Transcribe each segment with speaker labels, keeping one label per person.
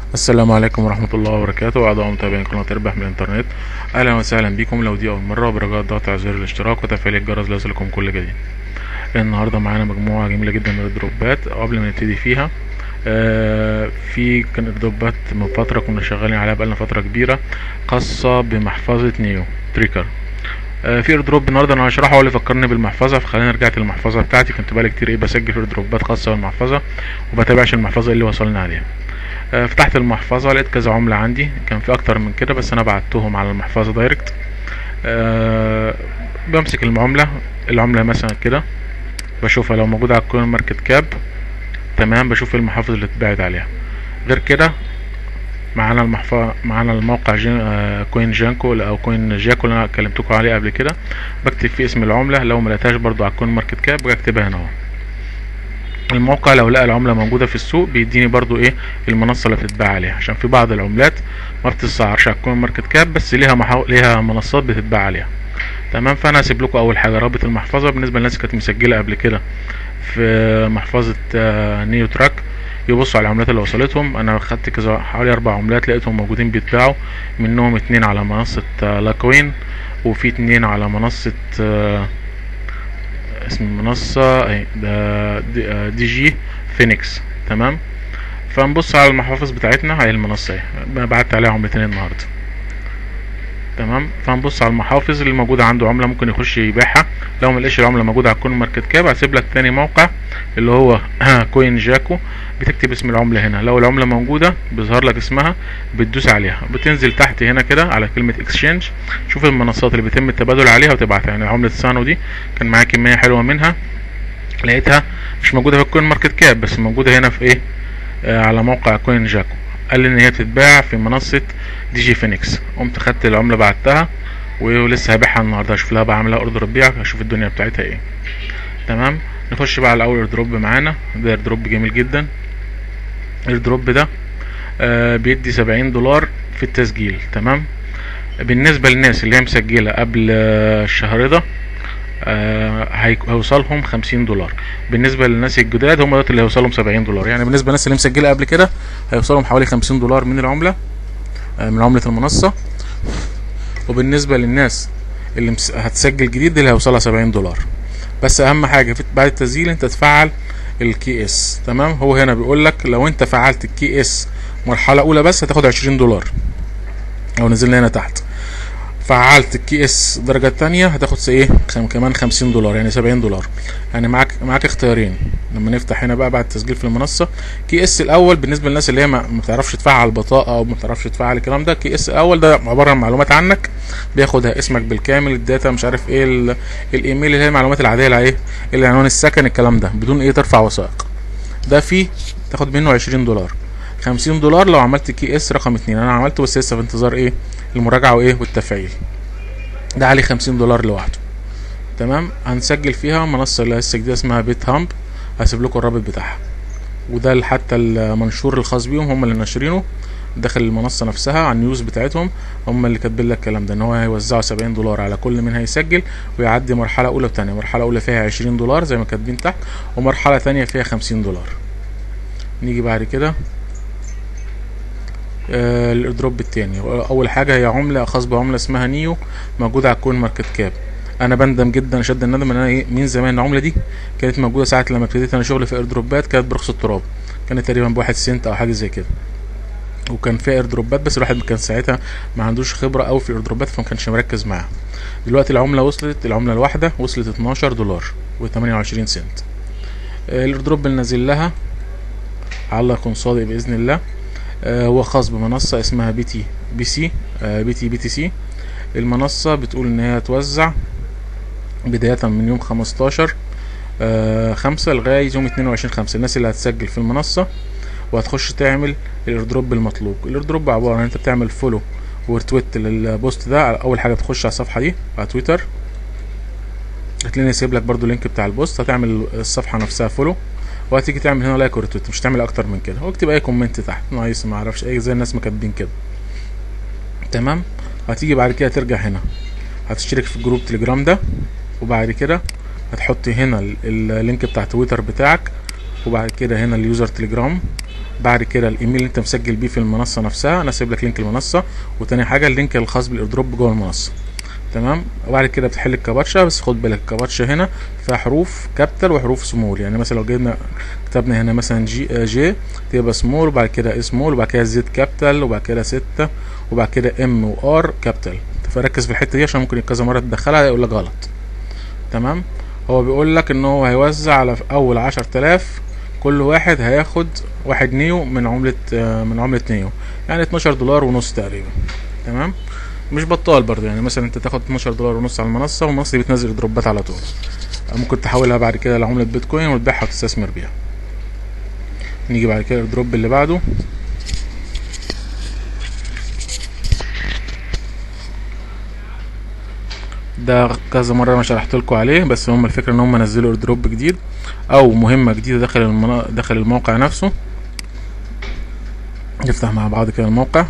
Speaker 1: السلام عليكم ورحمة الله وبركاته أعضاء متابعين قناة اربح من الإنترنت أهلا وسهلا بكم لو دي أول مرة برجاء الضغط على زر الاشتراك وتفعيل الجرس ليصلكم كل جديد النهاردة معانا مجموعة جميلة جدا من الدروبات قبل ما نبتدي فيها آه في كانت دروبات من فترة كنا شغالين عليها بقالنا فترة كبيرة خاصة بمحفظة نيو تريكر آه في ايردروب النهارده انا هشرحه هو اللي فكرني بالمحفظه فخليني رجعت للمحفظه بتاعتي كنت بقالي كتير ايه بسجل في ايردروبات خاصه بالمحفظه وبتابعش المحفظه اللي وصلنا عليها آه فتحت المحفظه لقيت كذا عمله عندي كان في اكتر من كده بس انا بعتهم على المحفظه دايركت آه بمسك العمله العمله مثلا كده بشوفها لو موجوده على الكوين ماركت كاب تمام بشوف المحافظ اللي اتباعت عليها غير كده معانا المحفظة معانا الموقع جين آه كوين جانكو او كوين جاكو اللي انا كلمتكم عليه قبل كده بكتب فيه اسم العملة لو ما لقيتهاش برضو على الكوين ماركت كاب بكتبها هنا اهو الموقع لو لقى العملة موجودة في السوق بيديني برضو ايه المنصة اللي بتتباع عليها عشان في بعض العملات ما بتتسعرش على الكوين ماركت كاب بس ليها محو... ليها منصات بتتباع عليها تمام فانا هسيب لكم اول حاجة رابط المحفظة بالنسبة للناس كانت مسجلة قبل كده في محفظة آه نيو تراك يبصوا على العملات اللي وصلتهم انا خدت كذا حوالي اربع عملات لقيتهم موجودين بيتباعوا منهم اتنين على منصة لاكوين وفي اتنين على منصة اسم المنصة اهي ده دي, دي جي فينيكس تمام فنبص على المحافظ بتاعتنا هي المنصة اهي بعت عليها عملتين النهاردة تمام فهنبص على المحافظ اللي موجودة عنده عملة ممكن يخش يبيعها لو ملقاش العملة موجودة على الكوين ماركت كاب هسيب لك تاني موقع اللي هو كوين جاكو بتكتب اسم العملة هنا لو العملة موجودة بيظهر لك اسمها بتدوس عليها بتنزل تحت هنا كده على كلمة اكسشينج شوف المنصات اللي بيتم التبادل عليها وتبعتها يعني عملة سانو دي كان معايا كمية حلوة منها لقيتها مش موجودة في الكوين ماركت كاب بس موجودة هنا في ايه آه على موقع كوين جاكو قال لي ان هي بتتباع في منصة دي جي فينيكس قمت خدت العملة بعتها ولسه هبيعها النهارده هشوف لها بعملها اوردر بيع هشوف الدنيا بتاعتها ايه تمام نخش بقى على اول ايردروب معانا ده ايردروب جميل جدا الايردروب ده آه بيدي سبعين دولار في التسجيل تمام بالنسبة للناس اللي هي مسجلة قبل آه الشهر ده آه هيوصلهم خمسين دولار بالنسبة للناس الجداد هم دول اللي هيوصلهم سبعين دولار يعني بالنسبة للناس اللي مسجلة قبل كده هيوصلهم حوالي خمسين دولار من العملة آه من عملة المنصة وبالنسبة للناس اللي هتسجل جديد اللي هيوصلها سبعين دولار بس اهم حاجة بعد التسجيل انت تفعل الكي اس تمام هو هنا بيقول لك لو انت فعلت الكي اس مرحلة اولى بس هتاخد عشرين دولار او نزلنا هنا تحت فعلت الكي اس درجة تانية هتاخد ايه كمان خمسين دولار يعني سبعين دولار يعني معاك معاك اختيارين لما نفتح هنا بقى بعد التسجيل في المنصة كي اس الاول بالنسبة للناس اللي هي ما بتعرفش تفعل البطاقة او ما بتعرفش تفعل الكلام ده كي اس الاول ده عبارة عن معلومات عنك بياخدها اسمك بالكامل الداتا مش عارف ايه الايميل اللي هي المعلومات العادية اللي ايه العنوان السكن الكلام ده بدون ايه ترفع وثائق ده فيه تاخد منه عشرين دولار خمسين دولار لو عملت كي اس رقم اتنين انا عملته بس لسه في انتظار ايه المراجعة وايه والتفعيل ده عليه خمسين دولار لوحده تمام هنسجل فيها منصة اللي لسه جديدة اسمها بيت هامب هسيب لكم الرابط بتاعها وده حتى المنشور الخاص بيهم هم اللي ناشرينه داخل المنصة نفسها على النيوز بتاعتهم هم اللي كاتبين لك الكلام ده ان هو هيوزعوا سبعين دولار على كل من هيسجل ويعدي مرحلة اولى وتانية مرحلة اولى فيها عشرين دولار زي ما كاتبين تحت ومرحلة تانية فيها خمسين دولار نيجي بعد كده آه الايردروب التاني اول حاجه هي عمله خاص بعمله اسمها نيو موجوده على الكوين ماركت كاب انا بندم جدا اشد الندم ان انا ايه من زمان العمله دي كانت موجوده ساعه لما ابتديت انا شغل في ايردروبات كانت برخص التراب كانت تقريبا بواحد سنت او حاجه زي كده وكان فيها ايردروبات بس الواحد كان ساعتها ما عندوش خبره قوي في الايردروبات فما كانش مركز معاها دلوقتي العمله وصلت العمله الواحده وصلت 12 دولار و28 سنت الايردروب اللي نازل لها على يكون صادق باذن الله آه هو خاص بمنصة اسمها بي تي بي سي آه بي تي بي تي سي المنصة بتقول ان هي توزع بداية من يوم خمستاشر آه خمسة لغاية يوم اتنين وعشرين خمسة الناس اللي هتسجل في المنصة وهتخش تعمل الايردروب المطلوب الايردروب عبارة عن انت بتعمل فولو ورتويت للبوست ده اول حاجة تخش على الصفحة دي على تويتر هتلاقيني سايب لك برضو اللينك بتاع البوست هتعمل الصفحة نفسها فولو وهتيجي تعمل هنا لايك وريتويت مش تعمل اكتر من كده واكتب اي كومنت تحت نايس ما اعرفش اي زي الناس ما كاتبين كده تمام هتيجي بعد كده ترجع هنا هتشترك في جروب تليجرام ده وبعد كده هتحط هنا اللينك بتاع تويتر بتاعك وبعد كده هنا اليوزر تليجرام بعد كده الايميل اللي انت مسجل بيه في المنصه نفسها انا سايب لك لينك المنصه وتاني حاجه اللينك الخاص بالايردروب جوه المنصه تمام وبعد كده بتحل الكابتشا بس خد بالك الكابتشا هنا فيها حروف كابيتال وحروف سمول يعني مثلا لو جبنا كتبنا هنا مثلا جي آه جي تبقى سمول وبعد كده سمول وبعد كده زد كابيتال وبعد كده ستة وبعد كده ام وار كابيتال فركز في الحته دي عشان ممكن كذا مره تدخلها يقول لك غلط تمام هو بيقول لك ان هو هيوزع على اول عشر تلاف كل واحد هياخد واحد نيو من عملة آه من عملة نيو يعني 12 دولار ونص تقريبا تمام مش بطال برضه يعني مثلا انت تاخد 12 دولار ونص على المنصه والمنصه دي بتنزل دروبات على طول ممكن تحولها بعد كده لعمله بيتكوين وتبيعها وتستثمر بيها نيجي بعد كده الدروب اللي بعده ده كذا مره انا شرحت لكم عليه بس هم الفكره ان هم نزلوا دروب جديد او مهمه جديده داخل المنا... داخل الموقع نفسه نفتح مع بعض كده الموقع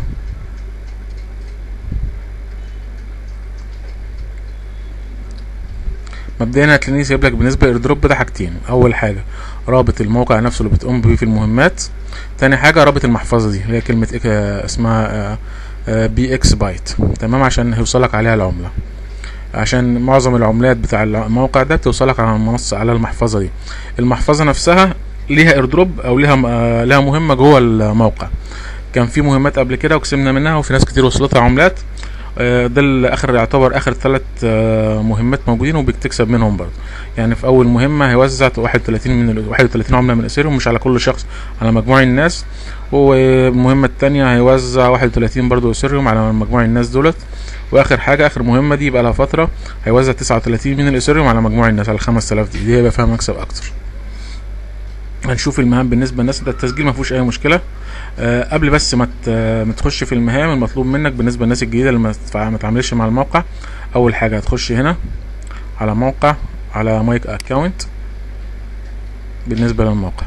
Speaker 1: مبدئيا هتلاقيني سايب لك بالنسبه للايردروب ده حاجتين اول حاجه رابط الموقع نفسه اللي بتقوم بيه في المهمات تاني حاجه رابط المحفظه دي هي كلمه إك اسمها بي اكس بايت تمام عشان هيوصلك عليها العمله عشان معظم العملات بتاع الموقع ده توصلك على المنصه على المحفظه دي المحفظه نفسها ليها ايردروب او ليها لها مهمه جوه الموقع كان في مهمات قبل كده وكسبنا منها وفي ناس كتير وصلتها عملات ده اخر يعتبر اخر ثلاث مهمات موجودين وبتكسب منهم برضه يعني في اول مهمه هيوزع 31 من 31 عمله من اسيرهم مش على كل شخص على مجموع الناس والمهمه الثانيه هيوزع 31 برضه اسيرهم على مجموع الناس دولت واخر حاجه اخر مهمه دي بقى لها فتره هيوزع 39 من الاسيرهم على مجموع الناس على 5000 دي دي هيبقى فيها مكسب اكتر هنشوف المهام بالنسبه للناس ده التسجيل ما فيهوش اي مشكله أه قبل بس ما ما تخش في المهام المطلوب منك بالنسبه للناس الجديده اللي ما تعملش مع الموقع اول حاجه هتخش هنا على موقع على مايك اكونت بالنسبه للموقع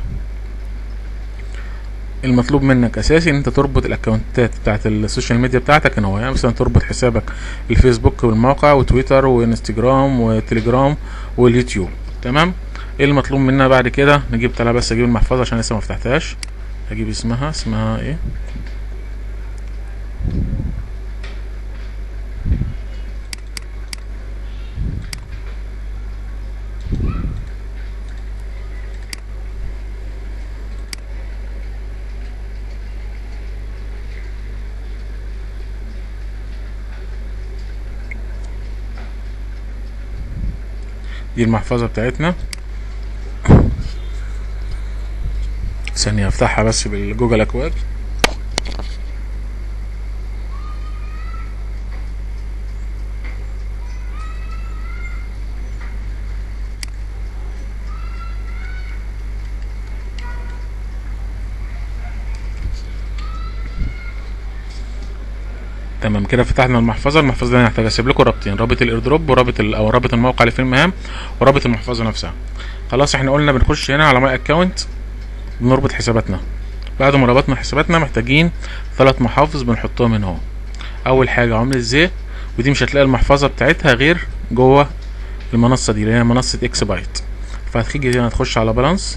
Speaker 1: المطلوب منك اساسي ان انت تربط الاكونتات بتاعت السوشيال ميديا بتاعتك هنا يعني مثلا تربط حسابك الفيسبوك بالموقع وتويتر وانستجرام وتليجرام واليوتيوب تمام ايه المطلوب منا بعد كده نجيب تعالى بس اجيب المحفظه عشان لسه ما فتحتهاش اجيب اسمها اسمها ايه دي المحفظه بتاعتنا ثانية افتحها بس بالجوجل اكواد تمام كده فتحنا المحفظه المحفظه دي هنحتاج اسيب لكم رابطين رابط الايردروب ورابط او رابط الموقع اللي فيه المهام ورابط المحفظه نفسها خلاص احنا قلنا بنخش هنا على ماي اكونت بنربط حساباتنا بعد ما ربطنا حساباتنا محتاجين ثلاث محافظ بنحطهم هنا اهو اول حاجه عمله زي ودي مش هتلاقي المحفظه بتاعتها غير جوه المنصه دي اللي هي منصه اكس بايت فهتيجي هنا تخش على بالانس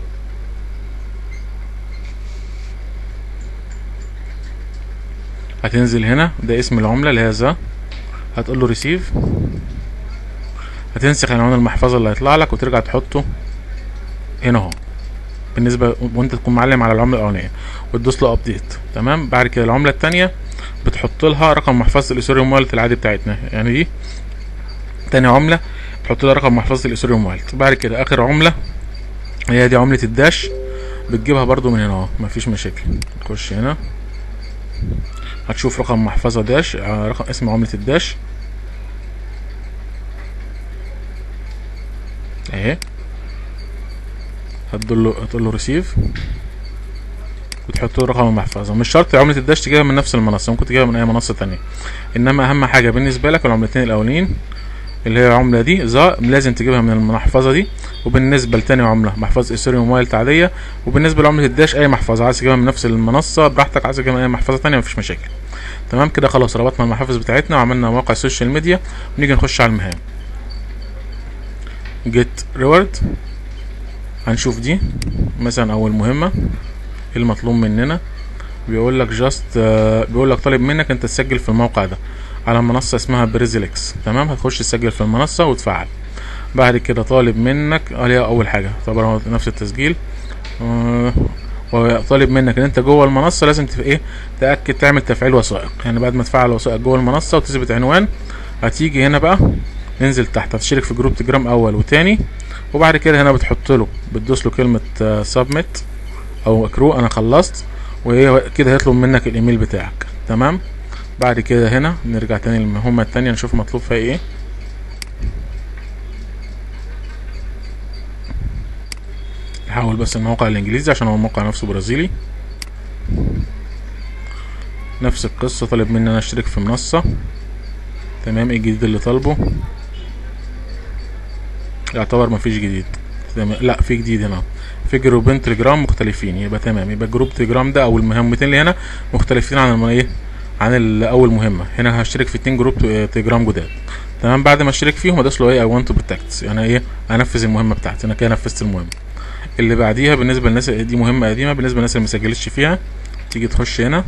Speaker 1: هتنزل هنا ده اسم العمله اللي هي ذا هتقول له ريسيف هتنسخ عنوان المحفظه اللي هيطلع لك وترجع تحطه هنا اهو بالنسبه وانت تكون معلم على العمله الاولانيه وتدوس له ابديت تمام بعد كده العمله الثانيه بتحط لها رقم محفظه الايثيريوم والت العادي بتاعتنا يعني دي تاني عمله تحط لها رقم محفظه الايثيريوم والت بعد كده اخر عمله هي دي عمله الداش بتجيبها برضو من هنا اهو مفيش مشاكل تخش هنا هتشوف رقم محفظه داش رقم اسم عمله الداش اهي هتقول له هتقول له ريسيف وتحط له رقم المحفظه مش شرط عمله الداش تجيبها من نفس المنصه ممكن تجيبها من اي منصه تانية انما اهم حاجه بالنسبه لك العملتين الاولين اللي هي العمله دي ذا لازم تجيبها من المحفظه دي وبالنسبه لتاني عمله محفظه ايثيريوم وايلت عاديه وبالنسبه لعمله الداش اي محفظه عايز تجيبها من نفس المنصه براحتك عايز تجيبها من اي محفظه تانية مفيش مشاكل تمام كده خلاص ربطنا المحافظ بتاعتنا وعملنا موقع السوشيال ميديا ونيجي نخش على المهام جيت ريورد هنشوف دي مثلا اول مهمه ايه المطلوب مننا بيقول لك جاست بيقول لك طالب منك انت تسجل في الموقع ده على منصة اسمها بريزيلكس تمام هتخش تسجل في المنصة وتفعل بعد كده طالب منك عليها اول حاجة طبعا هو نفس التسجيل آه، وطالب منك ان انت جوه المنصه لازم تف... ايه تاكد تعمل تفعيل وثائق يعني بعد ما تفعل وثائق جوه المنصه وتثبت عنوان هتيجي هنا بقى ننزل تحت هتشترك في جروب تجرام اول وتاني وبعد كده هنا بتحط له بتدوس له كلمه سبميت او اكرو انا خلصت وهي كده هيطلب منك الايميل بتاعك تمام بعد كده هنا نرجع تاني للمهمه التانية نشوف مطلوب فيها ايه نحول بس الموقع الانجليزي عشان هو الموقع نفسه برازيلي نفس القصة طالب مني انا اشترك في منصة تمام ايه الجديد اللي طالبه يعتبر مفيش جديد تمام لا في جديد هنا في جروبين تليجرام مختلفين يبقى تمام يبقى جروب تليجرام ده او المهمتين اللي هنا مختلفين عن الم- ايه عن اول مهمه هنا هشترك في اتنين جروب تليجرام جداد تمام بعد ما اشترك فيهم ادوس له ايه اي ونت تو بروتكت يعني ايه انفذ المهمه بتاعتي انا كده نفذت المهمه اللي بعديها بالنسبه للناس دي مهمه قديمه بالنسبه للناس اللي مسجلتش فيها تيجي تخش هنا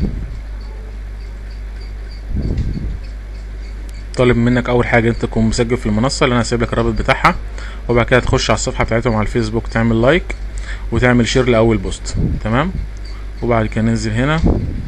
Speaker 1: طالب منك اول حاجه انت تكون مسجل في المنصه اللي انا هسيب لك الرابط بتاعها وبعد كده تخش على الصفحه بتاعتهم على الفيسبوك تعمل لايك وتعمل شير لاول بوست تمام وبعد كده ننزل هنا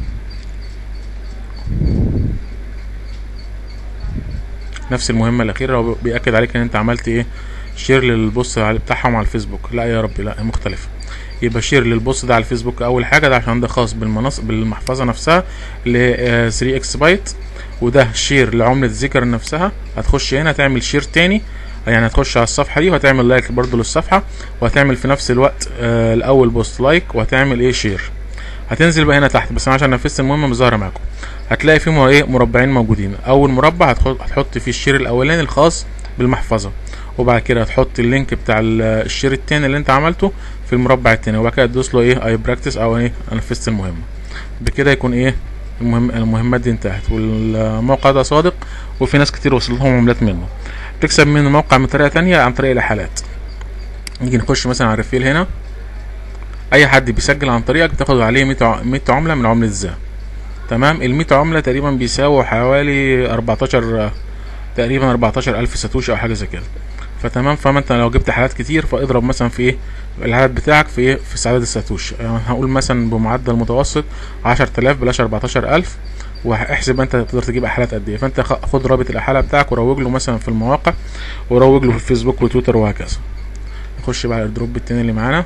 Speaker 1: نفس المهمه الاخيره هو بياكد عليك ان انت عملت ايه شير للبوست على- بتاعهم على الفيسبوك لا يا ربي لا مختلفه يبقى شير للبوست ده على الفيسبوك اول حاجه ده عشان ده خاص بالمنصه بالمحفظه نفسها ل 3 اكس بايت وده شير لعمله ذكر نفسها هتخش هنا تعمل شير تاني يعني هتخش على الصفحه دي وهتعمل لايك برضو للصفحه وهتعمل في نفس الوقت آه الاول بوست لايك وهتعمل ايه شير هتنزل بقى هنا تحت بس انا عشان نفذت المهمه مش ظاهره معاكم هتلاقي فيه مر- ايه مربعين موجودين اول مربع هتحط هتحط فيه الشير الاولاني الخاص بالمحفظه وبعد كده هتحط اللينك بتاع ال- الشير التاني اللي انت عملته في المربع التاني وبعد كده تدوس له ايه اي براكتس او ايه انا نفذت المهمه بكده يكون ايه المهم المهمات دي انتهت والموقع ده صادق وفي ناس كتير وصل لهم عملات منه تكسب من الموقع من طريقه تانية عن طريق الاحالات نيجي نخش مثلا على الريفيل هنا اي حد بيسجل عن طريقك بتاخد عليه 100 ع- 100 عمله من عمله زا تمام ال 100 عمله تقريبا بيساووا حوالي 14 تقريبا 14000 ساتوشي او حاجه زي كده فتمام فما انت لو جبت حالات كتير فاضرب مثلا في ايه العدد بتاعك في ايه في عدد الساتوشي يعني هقول مثلا بمعدل متوسط 10000 بلاش 14000 واحسب انت تقدر تجيب احالات قد ايه فانت خ- خد رابط الاحاله بتاعك وروج له مثلا في المواقع وروج له في الفيسبوك وتويتر وهكذا نخش بقى على الدروب التاني اللي معانا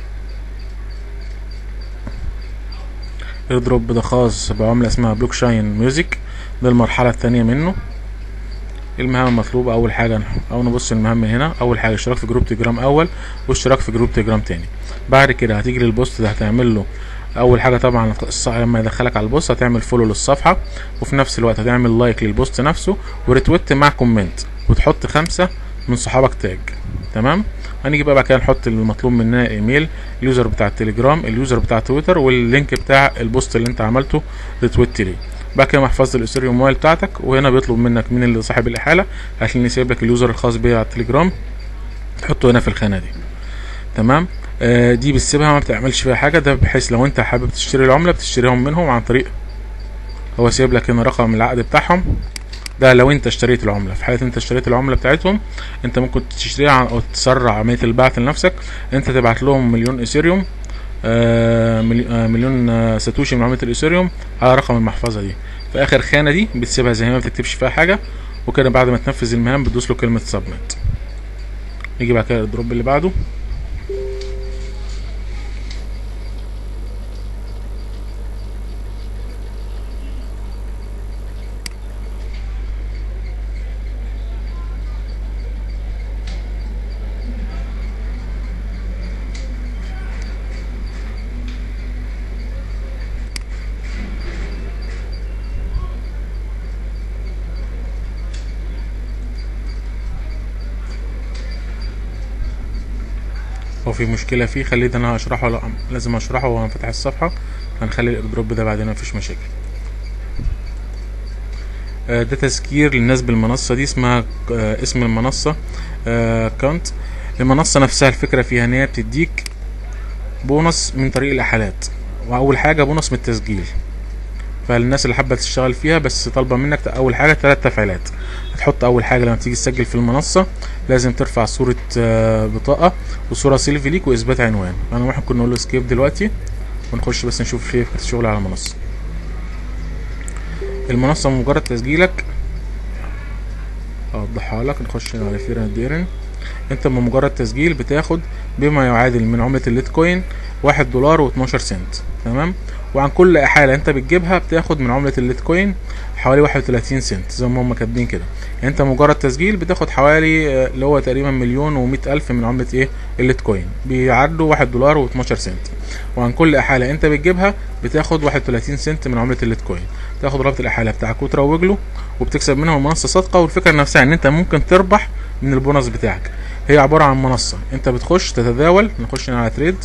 Speaker 1: ايردروب ده خاص بعملة اسمها بلوك شاين ميوزك ده المرحلة التانية منه المهام المطلوبة أول حاجة أو نبص المهام من هنا أول حاجة اشتراك في جروب تليجرام أول واشتراك في جروب تليجرام تاني بعد كده هتيجي للبوست ده هتعمل له أول حاجة طبعا الص- لما يدخلك على البوست هتعمل فولو للصفحة وفي نفس الوقت هتعمل لايك للبوست نفسه وريتويت مع كومنت وتحط خمسة من صحابك تاج تمام هنيجي بقى بعد كده نحط المطلوب مننا ايميل اليوزر بتاع التليجرام اليوزر بتاع تويتر واللينك بتاع البوست اللي انت عملته ريتويت ليه بعد كده محفظه الاثيريوم موبايل بتاعتك وهنا بيطلب منك مين اللي صاحب الاحاله هتلاقيني سايب لك اليوزر الخاص بيه على التليجرام تحطه هنا في الخانه دي تمام آه دي بتسيبها ما بتعملش فيها حاجه ده بحيث لو انت حابب تشتري العمله بتشتريهم منهم عن طريق هو سايب لك هنا رقم العقد بتاعهم ده لو انت اشتريت العمله في حاله انت اشتريت العمله بتاعتهم انت ممكن تشتريها عن- او تسرع عمليه البعث لنفسك انت تبعت لهم مليون ايثيريوم آه ملي- آه، مليون آه، ساتوشي من عمله الايثيريوم على رقم المحفظه دي في اخر خانه دي بتسيبها زي ما ما بتكتبش فيها حاجه وكده بعد ما تنفذ المهام بتدوس له كلمه سبميت نيجي بعد كده الدروب اللي بعده هو في مشكله فيه خليت انا هشرحه لا لازم اشرحه وانا فاتح الصفحه هنخلي الايردروب ده بعدين مفيش مشاكل آه، ده تذكير للناس بالمنصه دي اسمها آه، اسم المنصه كانت المنصه نفسها الفكره فيها ان هي بتديك بونص من طريق الاحالات واول حاجه بونص من التسجيل فالناس اللي حابه تشتغل فيها بس طالبه منك اول حاجه ثلاث تفعيلات هتحط اول حاجه لما تيجي تسجل في المنصه لازم ترفع صوره آه، بطاقه وصوره سيلفي ليك واثبات عنوان انا واحد كنا نقول له سكيب دلوقتي ونخش بس نشوف فيه الشغل على المنصه المنصه مجرد تسجيلك اوضحها لك نخش على فيرن ديرن انت بمجرد تسجيل بتاخد بما يعادل من عملة الليتكوين واحد دولار و12 سنت تمام وعن كل حالة انت بتجيبها بتاخد من عملة الليتكوين حوالي 31 سنت زي ما هم كاتبين كده يعني انت مجرد تسجيل بتاخد حوالي آه، اللي هو تقريبا مليون ومئة الف من عملة ايه الليتكوين بيعدوا واحد دولار و12 سنت وعن كل احالة انت بتجيبها بتاخد 31 سنت من عملة الليتكوين تاخد رابط الاحالة بتاعك وتروج له وبتكسب منها منصة صادقة والفكرة نفسها ان انت ممكن تربح من البونص بتاعك هي عبارة عن منصة انت بتخش تتداول نخش على تريد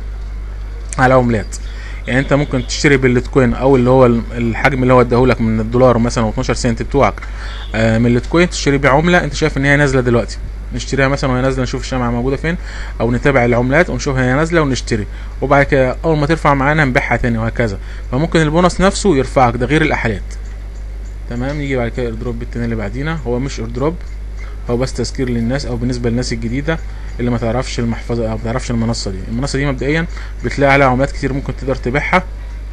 Speaker 1: على عملات يعني انت ممكن تشتري بالليتكوين او اللي هو الحجم اللي هو اداهولك من الدولار مثلا و12 سنت بتوعك آه، من الليتكوين تشتري بيه عمله انت شايف ان هي نازله دلوقتي نشتريها مثلا وهي نازله نشوف الشمعة موجوده فين او نتابع العملات ونشوف هي نازله ونشتري وبعد كده اول ما ترفع معانا نبيعها تاني وهكذا فممكن البونص نفسه يرفعك ده غير الاحالات تمام نيجي بعد كده الايردروب التاني اللي بعدينا هو مش ايردروب هو بس تذكير للناس او بالنسبه للناس الجديده اللي ما تعرفش المحفظه او ما تعرفش المنصه دي المنصه دي مبدئيا بتلاقي عليها عملات كتير ممكن تقدر تبيعها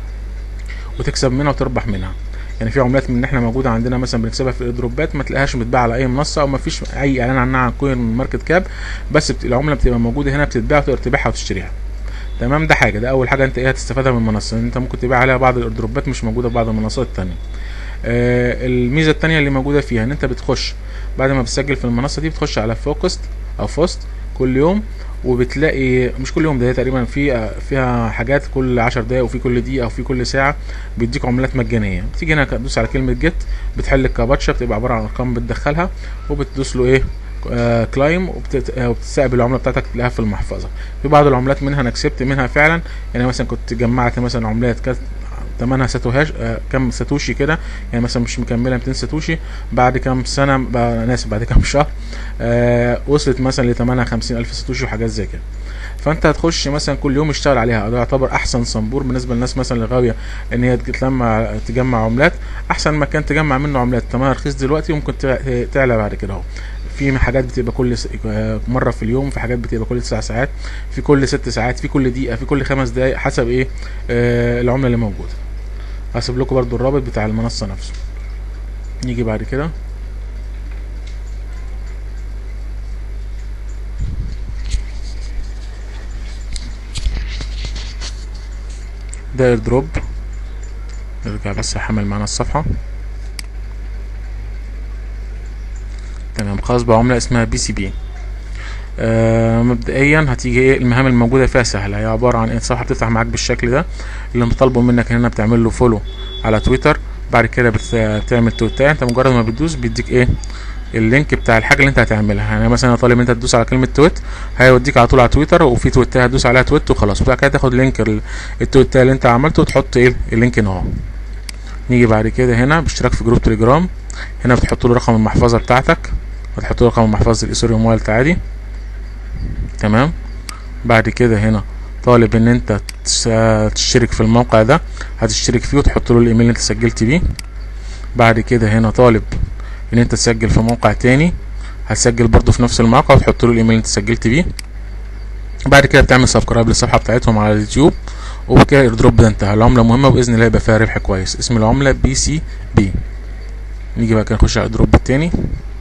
Speaker 1: وتكسب منها وتربح منها يعني في عملات من اللي احنا موجوده عندنا مثلا بنكسبها في الايردروبات ما تلاقيهاش متباعه على اي منصه او ما فيش اي اعلان عنها عن كوين ماركت كاب بس بت... العمله بتبقى موجوده هنا بتتباع وتقدر تبيعها وتشتريها تمام ده حاجه ده اول حاجه انت ايه هتستفادها من المنصه انت ممكن تبيع عليها بعض الايردروبات مش موجوده في بعض المنصات التانية آه الميزه التانية اللي موجوده فيها ان انت بتخش بعد ما بتسجل في المنصه دي بتخش على فوكست او فوست كل يوم وبتلاقي مش كل يوم ده تقريبا في فيها حاجات كل عشر دقايق وفي كل دقيقه وفي كل ساعه بيديك عملات مجانيه بتيجي هنا تدوس على كلمه جيت بتحل الكابتشا بتبقى عباره عن ارقام بتدخلها وبتدوس له ايه آه كلايم وبتت... آه، وبتستقبل العمله بتاعتك تلاقيها في المحفظه في بعض العملات منها انا كسبت منها فعلا يعني مثلا كنت جمعت مثلا عملات كانت تمنها ساتوهاش آه كام ساتوشي كده يعني مثلا مش مكمله 200 ساتوشي بعد كام سنه بقى انا اسف بعد كام شهر آه وصلت مثلا لتمنها 50000 ساتوشي وحاجات زي كده فانت هتخش مثلا كل يوم اشتغل عليها ده يعتبر احسن صنبور بالنسبه للناس مثلا اللي غاويه ان هي تجمع تجمع عملات احسن مكان تجمع منه عملات تمنها رخيص دلوقتي وممكن تع- تعلى بعد كده اهو في حاجات بتبقى كل س- آه، مره في اليوم في حاجات بتبقى كل تسع ساعات في كل ست ساعات في كل دقيقه في كل خمس دقايق حسب ايه آه العمله اللي موجوده هسيب لكم برضو الرابط بتاع المنصه نفسه نيجي بعد كده ده ايردروب نرجع بس احمل معانا الصفحة تمام خاص بعملة اسمها بي سي بي آه مبدئيا هتيجي ايه المهام الموجودة فيها سهلة هي عبارة عن ايه صفحة بتفتح معاك بالشكل ده اللي مطالبه منك هنا بتعمل له فولو على تويتر بعد كده بت- بتعمل تويتاية انت مجرد ما بتدوس بيديك ايه اللينك بتاع الحاجه اللي انت هتعملها يعني مثلا طالب انت تدوس على كلمه تويت هيوديك على طول على تويتر وفي تويتايه هتدوس عليها تويت وخلاص بعد كده تاخد لينك ال- التويتايه اللي انت عملته وتحط ايه اللينك هنا اهو نيجي بعد كده هنا باشتراك في جروب تليجرام هنا بتحط له رقم المحفظه بتاعتك هتحط له رقم محفظه الايثيريوم والت عادي تمام بعد كده هنا طالب ان انت تس- تشترك في الموقع ده هتشترك فيه وتحط له الايميل اللي انت سجلت بيه بعد كده هنا طالب ان انت تسجل في موقع تاني هتسجل برضو في نفس الموقع وتحط له الايميل اللي انت سجلت بيه بعد كده بتعمل سبسكرايب للصفحه بتاعتهم على اليوتيوب وبكده الايردروب ده انتهى العمله مهمه وباذن الله يبقى فيها ربح كويس اسم العمله بي سي بي نيجي بقى كده نخش على الايردروب التاني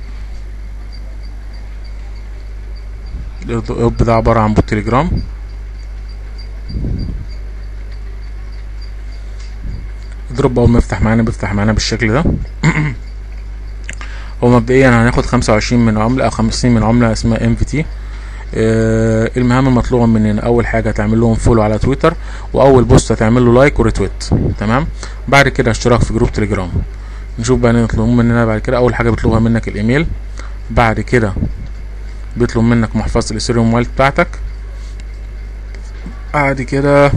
Speaker 1: الايردروب ده عباره عن بوت تليجرام الايردروب اول ما يفتح معانا بيفتح معانا بالشكل ده هو مبدئيا هناخد خمسة وعشرين من عملة أو خمسين من عملة اسمها ام في تي المهام المطلوبة مننا أول حاجة هتعمل لهم فولو على تويتر وأول بوست هتعمل له لايك وريتويت تمام بعد كده اشتراك في جروب تليجرام نشوف بقى نطلبوا مننا بعد كده أول حاجة بيطلبها منك الإيميل بعد كده بيطلب منك محفظة الإثيريوم والت بتاعتك بعد كده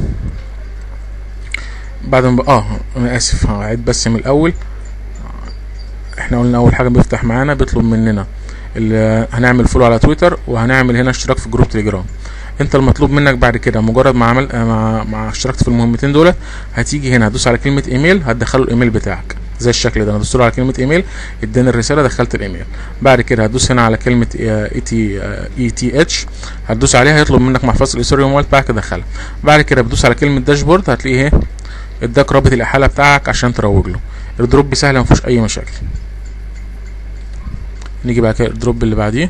Speaker 1: بعد ما اه انا اسف هعيد بس من الاول احنا قلنا اول حاجه بيفتح معانا بيطلب مننا ال- هنعمل فولو على تويتر وهنعمل هنا اشتراك في جروب تليجرام انت المطلوب منك بعد كده مجرد ما عمل مع, مع اشتركت في المهمتين دولت هتيجي هنا هتدوس على كلمه ايميل هتدخله الايميل بتاعك زي الشكل ده انا دوست له على كلمه ايميل اداني الرساله دخلت الايميل بعد كده هتدوس هنا على كلمه اي تي اي تي اتش هتدوس عليها هيطلب منك محفظه الايثيريوم والت بتاعك تدخلها بعد كده بتدوس على كلمه داشبورد هتلاقيه ايه اداك رابط الاحاله بتاعك عشان تروج له الدروب سهل ما فيهوش اي مشاكل نيجي بقى كده الدروب اللي بعديه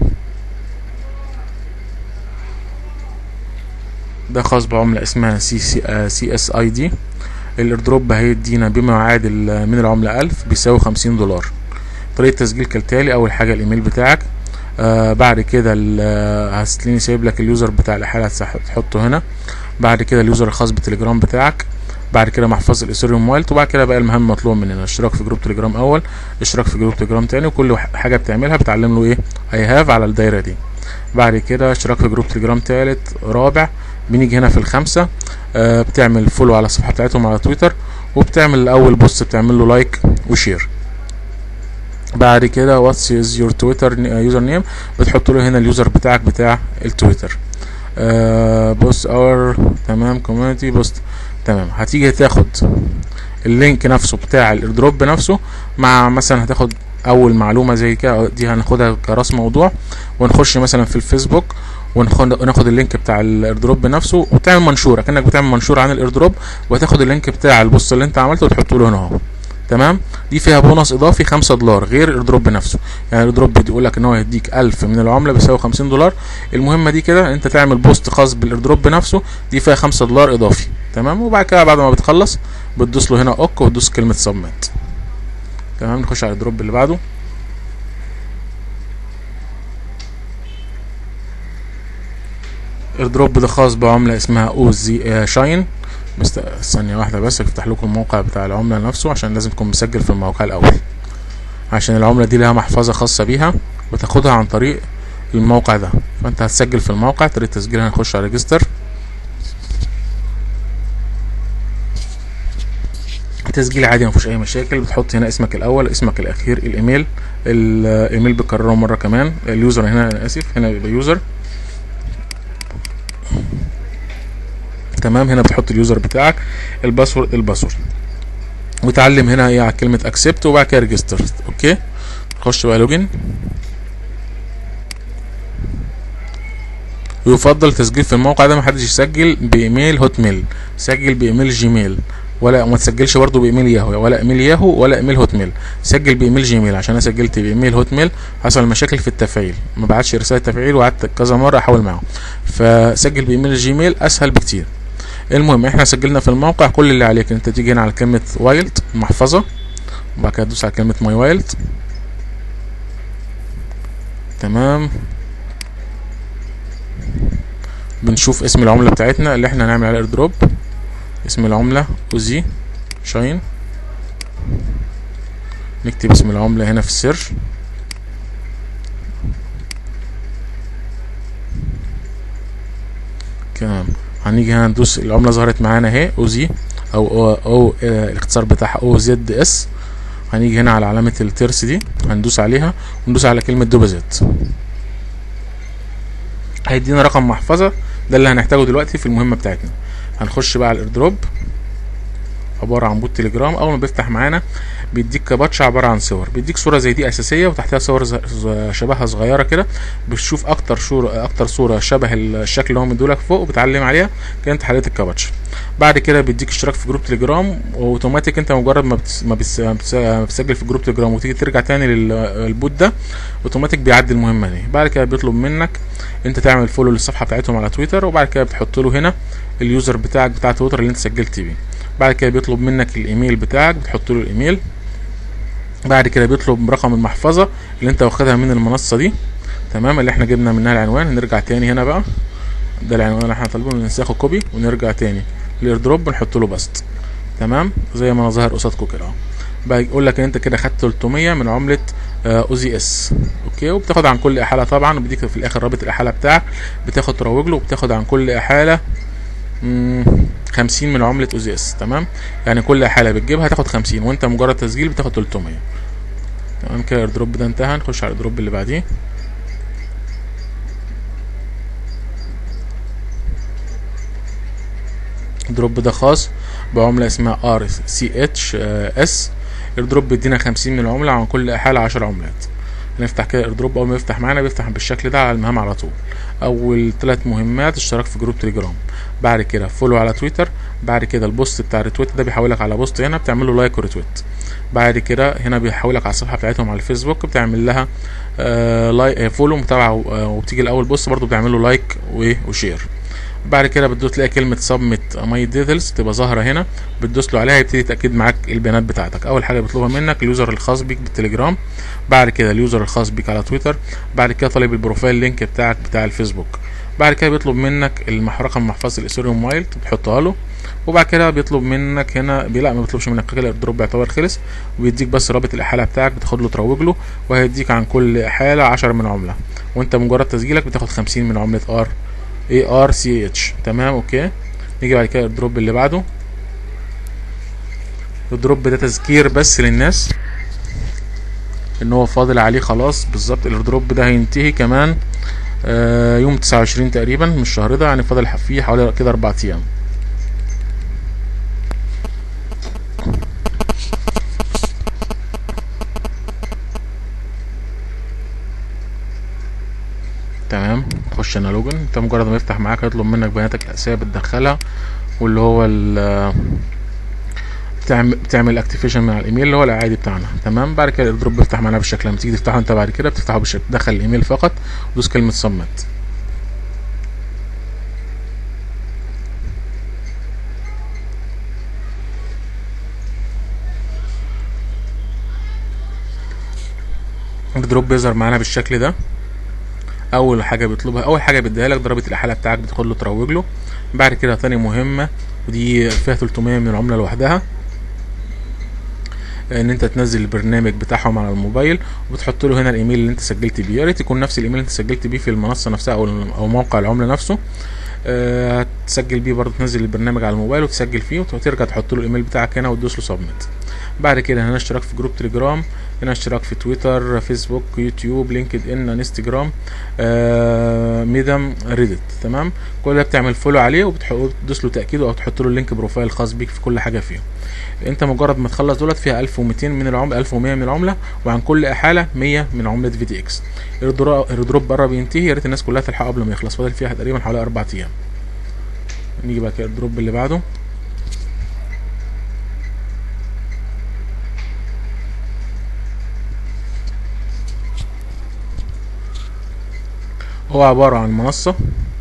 Speaker 1: ده خاص بعملة اسمها سي سي, سي اس اي دي الايردروب هيدينا بما يعادل من العملة ألف بيساوي خمسين دولار طريقة تسجيل كالتالي أول حاجة الإيميل بتاعك آه بعد كده هتلاقيني سايب لك اليوزر بتاع الحالة هتحطه هنا بعد كده اليوزر الخاص بالتليجرام بتاعك بعد كده محفظه الايثيريوم والت وبعد كده بقى المهام مطلوب مننا اشتراك في جروب تليجرام اول اشتراك في جروب تليجرام تاني وكل حاجه بتعملها بتعلم له ايه اي هاف على الدايره دي بعد كده اشتراك في جروب تليجرام تالت رابع بنيجي هنا في الخمسة آه بتعمل فولو على الصفحة بتاعتهم على تويتر وبتعمل اول بوست بتعمل له لايك وشير بعد كده واتس از يور تويتر يوزر نيم بتحط له هنا اليوزر بتاعك بتاع التويتر آه بوست اور تمام كوميونتي بوست تمام هتيجي تاخد اللينك نفسه بتاع الايردروب نفسه مع مثلا هتاخد اول معلومه زي كده دي هناخدها كراس موضوع ونخش مثلا في الفيسبوك وناخد اللينك بتاع الايردروب نفسه وتعمل منشور كانك بتعمل منشور عن الايردروب وتاخد اللينك بتاع البوست اللي انت عملته وتحطه له هنا اهو تمام دي فيها بونص اضافي 5 دولار غير الايردروب نفسه يعني الايردروب بيقول لك ان هو يديك 1000 من العمله بيساوي 50 دولار المهمه دي كده انت تعمل بوست خاص بالايردروب نفسه دي فيها 5 دولار اضافي تمام وبعد كده بعد ما بتخلص بتدوس له هنا اوك وتدوس كلمه سبميت تمام نخش على الدروب اللي بعده ايردروب ده خاص بعمله اسمها او زي شاين بس ثانيه واحده بس افتح لكم الموقع بتاع العمله نفسه عشان لازم تكون مسجل في الموقع الاول عشان العمله دي لها محفظه خاصه بيها وتاخدها عن طريق الموقع ده فانت هتسجل في الموقع طريقه تسجيلها هنخش على ريجستر تسجيل عادي مفيش اي مشاكل بتحط هنا اسمك الاول اسمك الاخير الايميل الايميل بتكرره مره كمان اليوزر هنا انا اسف هنا يبقى يوزر تمام هنا بتحط اليوزر بتاعك الباسورد الباسورد وتعلم هنا ايه على كلمه اكسبت وبعد كده ريجستر اوكي خش بقى لوجن ويفضل تسجيل في الموقع ده محدش يسجل بايميل هوت ميل سجل بايميل جيميل ولا ما تسجلش برضه بايميل ياهو ولا ايميل ياهو ولا ايميل هوت ميل سجل بايميل جيميل عشان انا سجلت بايميل هوت ميل حصل مشاكل في التفعيل ما بعتش رساله تفعيل وقعدت كذا مره احاول معاهم فسجل بايميل جيميل اسهل بكتير المهم احنا سجلنا في الموقع كل اللي عليك انت تيجي هنا على كلمه وايلد محفظه وبعد كده تدوس على كلمه ماي وايلد تمام بنشوف اسم العمله بتاعتنا اللي احنا هنعمل عليها ايردروب اسم العملة اوزي شاين نكتب اسم العملة هنا في السيرش تمام هنيجي هنا ندوس العملة ظهرت معانا اهي اوزي او او, أو اه الاختصار بتاعها او زد اس هنيجي هنا على علامة الترس دي هندوس عليها وندوس على كلمة دوبازيت هيدينا رقم محفظة ده اللي هنحتاجه دلوقتي في المهمة بتاعتنا هنخش بقى على الايردروب عبارة عن بوت تليجرام اول ما بيفتح معانا بيديك كباتش عبارة عن صور بيديك صورة زي دي اساسية وتحتها صور شبهها صغيرة كده بتشوف اكتر صورة اكتر صورة شبه الشكل اللي هو مديهولك فوق وبتعلم عليها كده انت حليت الكباتش بعد كده بيديك اشتراك في جروب تليجرام واوتوماتيك انت مجرد ما بتس... ما, بتس... ما بتسجل في جروب تليجرام وتيجي ترجع تاني للبوت ده اوتوماتيك بيعدي المهمة دي بعد كده بيطلب منك انت تعمل فولو للصفحة بتاعتهم على تويتر وبعد كده بتحط له هنا اليوزر بتاعك بتاع تويتر اللي انت سجلت بيه بعد كده بيطلب منك الايميل بتاعك بتحط له الايميل بعد كده بيطلب رقم المحفظة اللي انت واخدها من المنصة دي تمام اللي احنا جبنا منها العنوان هنرجع تاني هنا بقى ده العنوان اللي احنا طالبينه ننسخه كوبي ونرجع تاني الايردروب بنحط له بست تمام زي ما انا ظاهر قصادكم كده اهو بقى يقول لك ان انت كده خدت 300 من عمله اوزي اس اوكي وبتاخد عن كل احاله طبعا وبيديك في الاخر رابط الاحاله بتاعك بتاخد تروج له وبتاخد عن كل احاله خمسين من عملة اوزي اس تمام يعني كل حالة بتجيبها تاخد خمسين وانت مجرد تسجيل بتاخد تلتمية تمام كده الدروب ده انتهى نخش على الدروب اللي بعديه الدروب ده خاص بعملة اسمها ار سي اتش اس الدروب بيدينا خمسين من العملة عن كل حالة عشر عملات نفتح كده الايردروب اول ما يفتح معانا بيفتح بالشكل ده على المهام على طول اول ثلاث مهمات اشتراك في جروب تليجرام بعد كده فولو على تويتر بعد كده البوست بتاع الريتويت ده بيحولك على بوست هنا بتعمل له لايك وريتويت بعد كده هنا بيحولك على الصفحه بتاعتهم على الفيسبوك بتعمل لها آه لاي فولو متابعه وبتيجي الاول بوست برضو بتعمل له لايك وشير بعد كده بتدوس تلاقي كلمه سبميت ماي ديتيلز تبقى ظاهره هنا بتدوس له عليها يبتدي تاكد معاك البيانات بتاعتك اول حاجه بيطلبها منك اليوزر الخاص بيك بالتليجرام بعد كده اليوزر الخاص بيك على تويتر بعد كده طالب البروفايل لينك بتاعك بتاع الفيسبوك بعد كده بيطلب منك رقم محفظه الاثيريوم وايلد بتحطها له وبعد كده بيطلب منك هنا لا ما بيطلبش منك كده الدروب بيعتبر خلص وبيديك بس رابط الاحاله بتاعك بتاخد له تروج له وهيديك عن كل حاله 10 من عمله وانت مجرد تسجيلك بتاخد 50 من عمله ار اي ار سي اتش تمام اوكي نيجي بعد كده الدروب اللي بعده الدروب ده تذكير بس للناس ان هو فاضل عليه خلاص بالظبط الدروب ده هينتهي كمان آه يوم 29 تقريبا من الشهر ده يعني فاضل فيه حوالي كده اربع ايام تمام تخش هنا لوجن انت مجرد ما يفتح معاك هيطلب منك بياناتك الاساسيه بتدخلها واللي هو ال بتعمل بتعمل اكتيفيشن من على الايميل اللي هو العادي بتاعنا تمام بعد كده الدروب بيفتح معانا بالشكل لما تيجي تفتحه انت بعد كده بتفتحه بالشكل تدخل الايميل فقط ودوس كلمه سبميت الدروب بيظهر معانا بالشكل ده اول حاجه بيطلبها اول حاجه بيديها لك ضربه الاحاله بتاعك بتاخد له تروج له بعد كده تاني مهمه ودي فيها 300 من العمله لوحدها ان انت تنزل البرنامج بتاعهم على الموبايل وبتحط له هنا الايميل اللي انت سجلت بيه يا ريت يكون نفس الايميل اللي انت سجلت بيه في المنصه نفسها او او موقع العمله نفسه أه هتسجل بيه برضه تنزل البرنامج على الموبايل وتسجل فيه وترجع تحط له الايميل بتاعك هنا وتدوس له سبميت بعد كده هنا اشتراك في جروب تليجرام هنا اشتراك في تويتر فيسبوك يوتيوب لينكد ان انستجرام آه ميدم ريدت تمام كل ده بتعمل فولو عليه وبتدوس له تاكيد او تحط له اللينك بروفايل خاص بيك في كل حاجه فيهم انت مجرد ما تخلص دولت فيها 1200 من العمله 1100 من العمله وعن كل احاله 100 من عمله في دي اكس الدروب بره بينتهي يا ريت الناس كلها تلحق قبل ما يخلص فاضل فيها تقريبا حوالي 4 ايام نيجي بقى كده الدروب اللي بعده هو عبارة عن منصة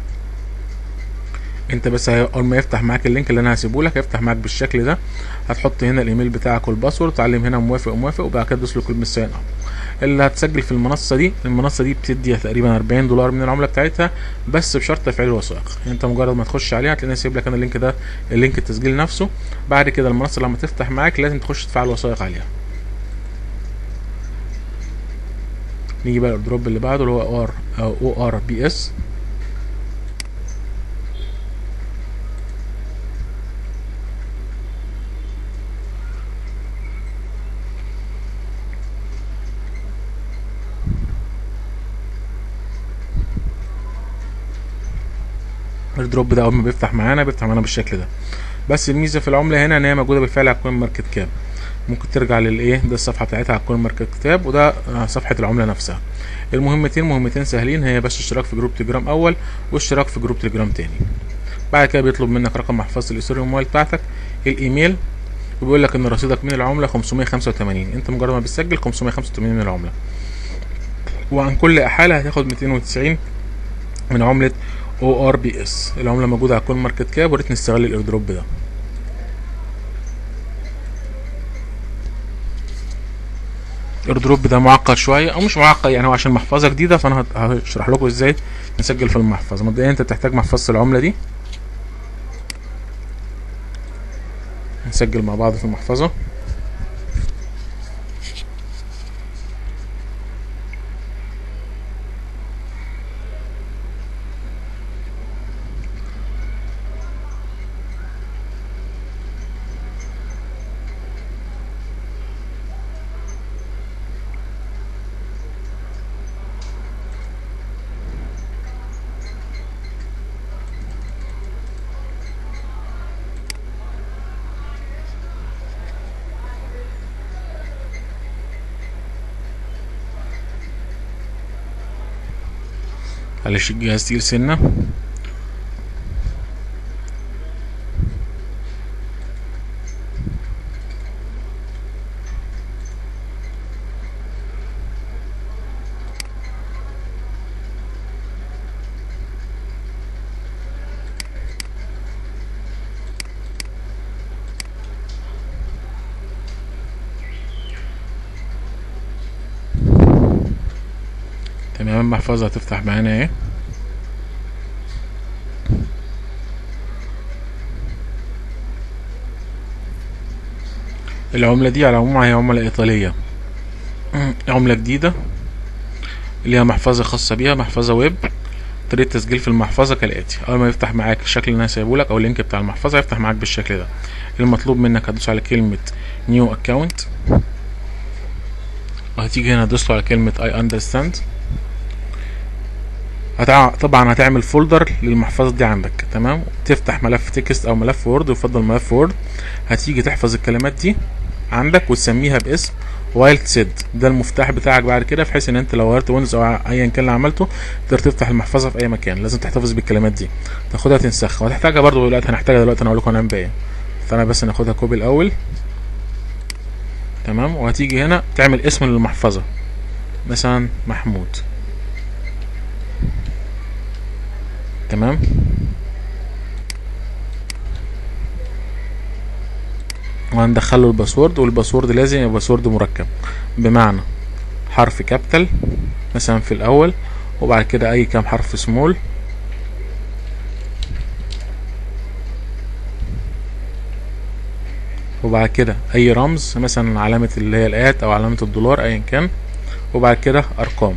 Speaker 1: انت بس اول ما يفتح معاك اللينك اللي انا هسيبه لك هيفتح معاك بالشكل ده هتحط هنا الايميل بتاعك والباسورد تعلم هنا موافق وموافق وبعد كده تدوس له كلمه ساين اب اللي هتسجل في المنصه دي المنصه دي بتدي تقريبا 40 دولار من العمله بتاعتها بس بشرط تفعيل الوثائق يعني انت مجرد ما تخش عليها هتلاقيني سايب لك انا اللينك ده اللينك التسجيل نفسه بعد كده المنصه لما تفتح معاك لازم تخش تفعل وثائق عليها نيجي بقى الدروب اللي بعده اللي هو ار او ار بي اس الدروب ده اول ما بيفتح معانا بيفتح معانا بالشكل ده بس الميزه في العمله هنا ان هي موجوده بالفعل على الكوين ماركت كاب ممكن ترجع للايه ده الصفحه بتاعتها على الكوين ماركت كاب وده صفحه العمله نفسها المهمتين مهمتين سهلين هي بس اشتراك في جروب تليجرام اول واشتراك في جروب تليجرام تاني بعد كده بيطلب منك رقم محفظه الاثيريوم موبايل بتاعتك الايميل وبيقول لك ان رصيدك من العمله 585 انت مجرد ما بتسجل 585 من العمله وعن كل احاله هتاخد 290 من عمله او ار بي اس العمله موجوده على كل ماركت كاب وريت نستغل الايردروب ده الايردروب ده معقد شويه او مش معقد يعني هو عشان محفظه جديده فانا هشرح لكم ازاي نسجل في المحفظه مبدئيا انت بتحتاج محفظه العمله دي نسجل مع بعض في المحفظه معلش الجهاز تقيل سنة تمام المحفظة هتفتح معانا اهي العملة دي على العموم هي عملة إيطالية عملة جديدة ليها محفظة خاصة بيها محفظة ويب طريقة تسجيل في المحفظة كالآتي أول ما يفتح معاك الشكل اللي أنا سايبهولك أو اللينك بتاع المحفظة يفتح معاك بالشكل ده المطلوب منك هتدوس على كلمة نيو أكاونت وهتيجي هنا تدوس على كلمة I understand هتع... طبعا هتعمل فولدر للمحفظة دي عندك تمام تفتح ملف تكست او ملف وورد ويفضل ملف وورد هتيجي تحفظ الكلمات دي عندك وتسميها باسم وايلد سيد ده المفتاح بتاعك بعد كده بحيث ان انت لو غيرت ويندوز او ايا كان اللي عملته تقدر تفتح المحفظه في اي مكان لازم تحتفظ بالكلمات دي تاخدها تنسخها وهتحتاجها برضو دلوقتي هنحتاجها دلوقتي انا هقول لكم هنعمل بيها ايه فانا بس ناخدها كوبي الاول تمام وهتيجي هنا تعمل اسم للمحفظه مثلا محمود تمام وهندخله الباسورد والباسورد لازم يبقى باسورد مركب بمعنى حرف كابيتال مثلا في الاول وبعد كده اي كام حرف سمول وبعد كده اي رمز مثلا علامة اللي هي الات او علامة الدولار ايا كان وبعد كده ارقام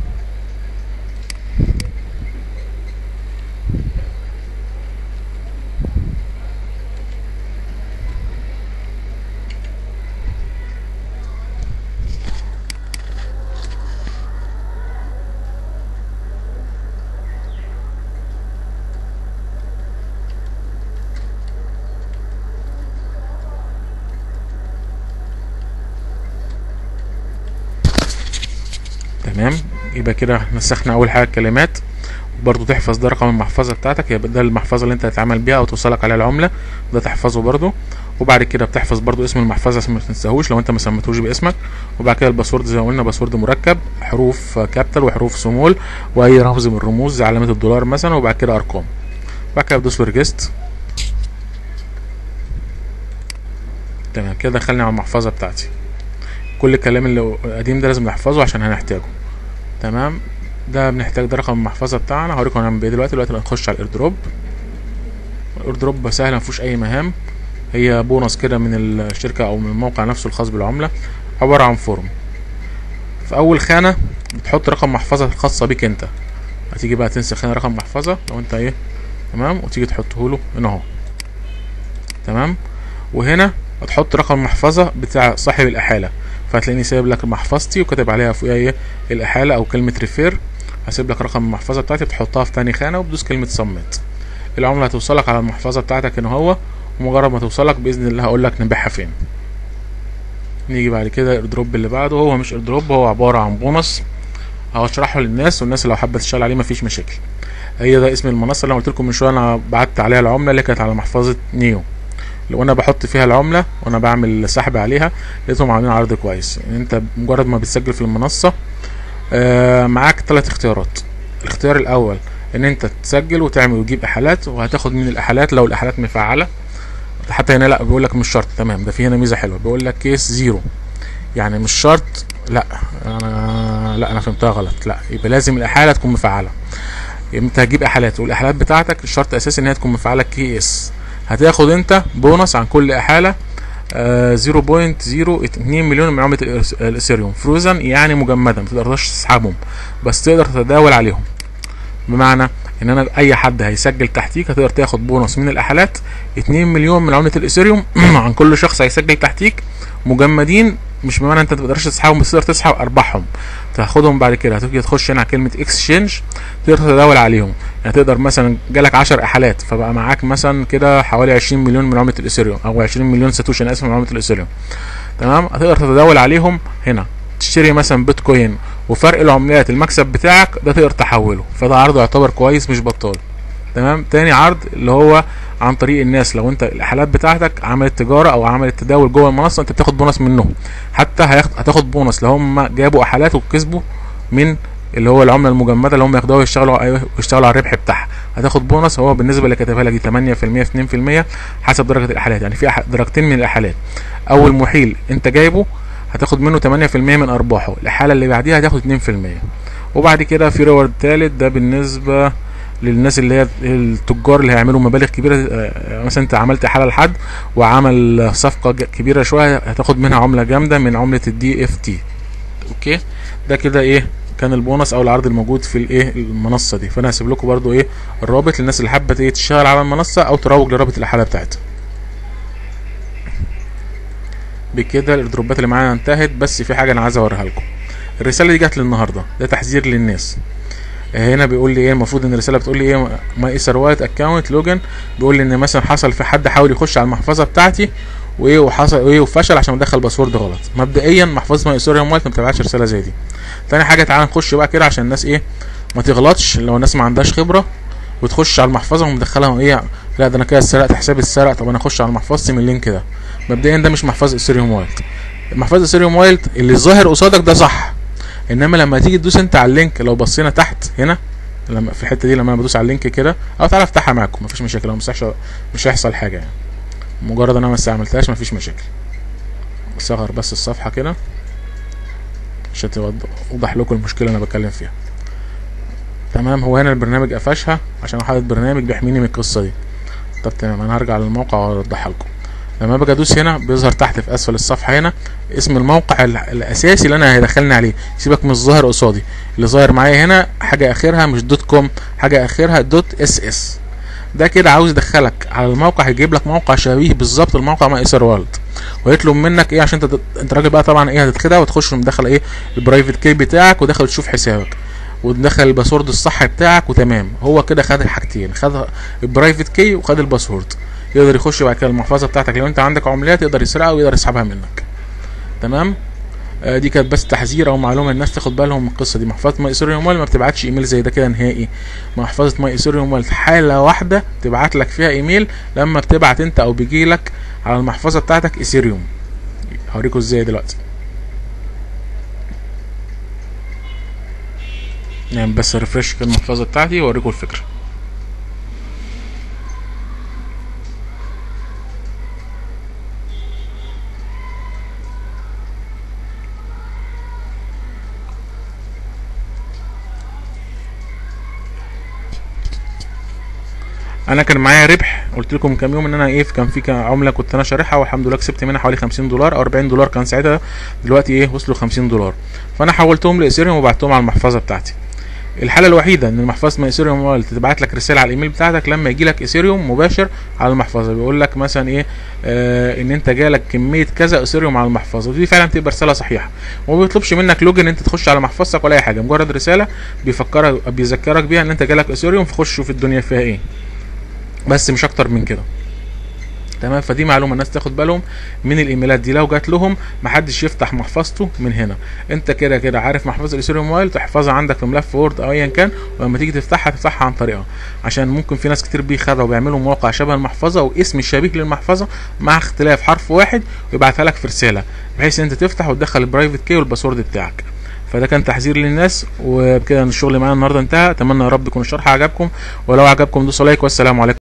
Speaker 1: تمام يبقى كده نسخنا اول حاجه الكلمات برضو تحفظ ده رقم المحفظه بتاعتك يبقى ده المحفظه اللي انت هتتعامل بيها او توصلك عليها العمله ده تحفظه برضو وبعد كده بتحفظ برضو اسم المحفظه عشان ما تنساهوش لو انت ما سميتهوش باسمك وبعد كده الباسورد زي ما قلنا باسورد مركب حروف كابيتال وحروف سمول واي رمز من الرموز زي علامه الدولار مثلا وبعد كده ارقام بعد كده بدوس ريجست تمام كده دخلني على المحفظه بتاعتي كل الكلام اللي قديم ده لازم نحفظه عشان هنحتاجه تمام ده بنحتاج ده رقم المحفظه بتاعنا هوريكم هنعمل ايه دلوقتي دلوقتي هنخش على الايردروب الايردروب سهل مفيهوش اي مهام هي بونص كده من الشركه او من الموقع نفسه الخاص بالعمله عباره عن فورم في اول خانه بتحط رقم محفظه الخاصه بيك انت هتيجي بقى تنسخ هنا رقم محفظه لو انت ايه تمام وتيجي تحطه له هنا اهو تمام وهنا هتحط رقم محفظه بتاع صاحب الاحاله فهتلاقيني سايب لك محفظتي وكاتب عليها فوقيها ايه الاحاله او كلمه ريفير هسيب لك رقم المحفظه بتاعتي بتحطها في تاني خانه وبدوس كلمه سمت العمله هتوصلك على المحفظه بتاعتك هنا هو ومجرد ما توصلك باذن الله هقول لك نبيعها فين نيجي بعد كده الايردروب اللي بعده هو مش ايردروب هو عباره عن بونص هشرحه للناس والناس لو حابه تشتغل عليه مفيش مشاكل هي ده اسم المنصه اللي انا قلت لكم من شويه انا بعت عليها العمله اللي كانت على محفظه نيو لو انا بحط فيها العمله وانا بعمل سحب عليها لقيتهم عاملين عرض كويس انت مجرد ما بتسجل في المنصه آه معاك ثلاث اختيارات الاختيار الاول ان انت تسجل وتعمل وتجيب احالات وهتاخد من الاحالات لو الاحالات مفعله حتى هنا لا بيقول لك مش شرط تمام ده في هنا ميزه حلوه بيقول لك كيس زيرو يعني مش شرط لا انا لا انا فهمتها غلط لا يبقى لازم الاحاله تكون مفعله انت هتجيب احالات والاحالات بتاعتك الشرط الاساسي ان هي تكون مفعله كي اس هتاخد انت بونص عن كل احاله آه 0.02 مليون من عمله الاثيريوم فروزن يعني مجمدا ما تقدرش تسحبهم بس تقدر تتداول عليهم بمعنى ان انا اي حد هيسجل تحتيك هتقدر تاخد بونص من الاحالات 2 مليون من عمله الاثيريوم عن كل شخص هيسجل تحتيك مجمدين مش بمعنى انت ما تقدرش تسحبهم بس تقدر تسحب ارباحهم تاخدهم بعد كده هتيجي تخش هنا على كلمه اكسشينج تقدر تتداول عليهم يعني تقدر مثلا جالك 10 احالات فبقى معاك مثلا كده حوالي 20 مليون من عمله الاثيريوم او 20 مليون ساتوشي انا اسف من عمله الاثيريوم تمام هتقدر تتداول عليهم هنا تشتري مثلا بيتكوين وفرق العملات المكسب بتاعك ده تقدر تحوله فده عرض يعتبر كويس مش بطال تمام تاني عرض اللي هو عن طريق الناس لو انت الاحالات بتاعتك عملت تجاره او عملت تداول جوه المنصه انت بتاخد بونص منهم حتى هياخد هتاخد بونص لو هم جابوا احالات وكسبوا من اللي هو العمله المجمده اللي هم ياخدوها ويشتغلوا ويشتغلوا على الربح بتاعها هتاخد بونص هو بالنسبه اللي كاتبها لك دي 8% 2% حسب درجه الاحالات يعني في درجتين من الاحالات اول محيل انت جايبه هتاخد منه 8% من ارباحه الاحاله اللي بعديها هتاخد 2% وبعد كده في ريورد تالت ده بالنسبه للناس اللي هي التجار اللي هيعملوا مبالغ كبيره مثلا انت عملت حاله لحد وعمل صفقه كبيره شويه هتاخد منها عمله جامده من عمله الدي اف تي اوكي ده كده ايه كان البونص او العرض الموجود في الايه المنصه دي فانا هسيب لكم برده ايه الرابط للناس اللي حابه ايه تشتغل على المنصه او تروج لرابط الاحاله بتاعتها بكده الايردروبات اللي معانا انتهت بس في حاجه انا عايز اوريها لكم الرساله دي جت لي النهارده ده تحذير للناس هنا بيقول لي ايه المفروض ان الرساله بتقول لي ايه ماي ايثر وايت اكونت لوجن بيقول لي ان مثلا حصل في حد حاول يخش على المحفظه بتاعتي وايه وحصل ايه وفشل عشان مدخل باسورد غلط مبدئيا محفظه ماي ايثريوم وايت ما بتبعتش رساله زي دي تاني حاجه تعالى نخش بقى كده عشان الناس ايه ما تغلطش لو الناس ما عندهاش خبره وتخش على المحفظه ومدخلها ايه لا ده انا كده سرقت حسابي اتسرق طب انا اخش على محفظتي من اللينك ده مبدئيا ده مش محفظه ايثريوم وايت محفظه ايثريوم وايت اللي ظاهر قصادك ده صح انما لما تيجي تدوس انت على اللينك لو بصينا تحت هنا لما في الحته دي لما انا بدوس على اللينك كده او تعالى افتحها معاكم مفيش مشاكل لو مش مش هيحصل حاجه يعني مجرد انا ما استعملتهاش مفيش مشاكل صغر بس الصفحه كده عشان توضح لكم المشكله اللي انا بتكلم فيها تمام هو هنا البرنامج قفشها عشان حاطط برنامج بيحميني من القصه دي طب تمام انا هرجع للموقع واوضحها لكم لما باجي ادوس هنا بيظهر تحت في اسفل الصفحه هنا اسم الموقع الاساسي اللي انا هيدخلني عليه سيبك من الظاهر قصادي اللي ظاهر معايا هنا حاجه اخرها مش دوت كوم حاجه اخرها دوت اس اس ده كده عاوز يدخلك على الموقع هيجيب لك موقع شبيه بالظبط الموقع مع ايثر والد ويطلب منك ايه عشان انت انت راجل بقى طبعا ايه هتتخدع وتخش مدخل ايه البرايفت كي بتاعك وداخل تشوف حسابك وتدخل الباسورد الصح بتاعك وتمام هو كده خد الحاجتين خد البرايفت كي وخد الباسورد يقدر يخش بعد كده المحفظه بتاعتك لو انت عندك عملات يقدر يسرقها ويقدر يسحبها منك تمام آه دي كانت بس تحذير او معلومه الناس تاخد بالهم من القصه دي محفظه ماي ايثريوم والت ما بتبعتش ايميل زي ده كده نهائي محفظه ماي ايثريوم والت حاله واحده تبعت لك فيها ايميل لما بتبعت انت او بيجي لك على المحفظه بتاعتك ايثيريوم هوريكم ازاي دلوقتي يعني بس ريفرش كده المحفظه بتاعتي واوريكم الفكره انا كان معايا ربح قلت لكم من كام يوم ان انا ايه كان في عمله كنت انا شارحها والحمد لله كسبت منها حوالي 50 دولار او 40 دولار كان ساعتها دلوقتي ايه وصلوا 50 دولار فانا حولتهم لايثيريوم وبعتهم على المحفظه بتاعتي الحاله الوحيده ان المحفظه ايثيريوم والت تبعت لك رساله على الايميل بتاعتك لما يجي لك ايثيريوم مباشر على المحفظه بيقول لك مثلا ايه آه ان انت جالك كميه كذا ايثيريوم على المحفظه ودي فعلا تبقى رساله صحيحه وما بيطلبش منك لوجن انت تخش على محفظتك ولا اي حاجه مجرد رساله بيفكرك بيذكرك بيها ان انت جالك ايثيريوم فخش شوف الدنيا فيها ايه بس مش اكتر من كده تمام فدي معلومه الناس تاخد بالهم من الايميلات دي لو جات لهم محدش يفتح محفظته من هنا انت كده كده عارف محفظه الايثيريوم وايل تحفظها عندك في ملف وورد او ايا كان ولما تيجي تفتحها تفتحها عن طريقها عشان ممكن في ناس كتير بيخدعوا وبيعملوا مواقع شبه المحفظه واسم شبيه للمحفظه مع اختلاف حرف واحد ويبعتها لك في رساله بحيث انت تفتح وتدخل البرايفت كي والباسورد بتاعك فده كان تحذير للناس وبكده الشغل معانا النهارده انتهى اتمنى يا رب يكون الشرح عجبكم ولو عجبكم دوسوا لايك والسلام عليكم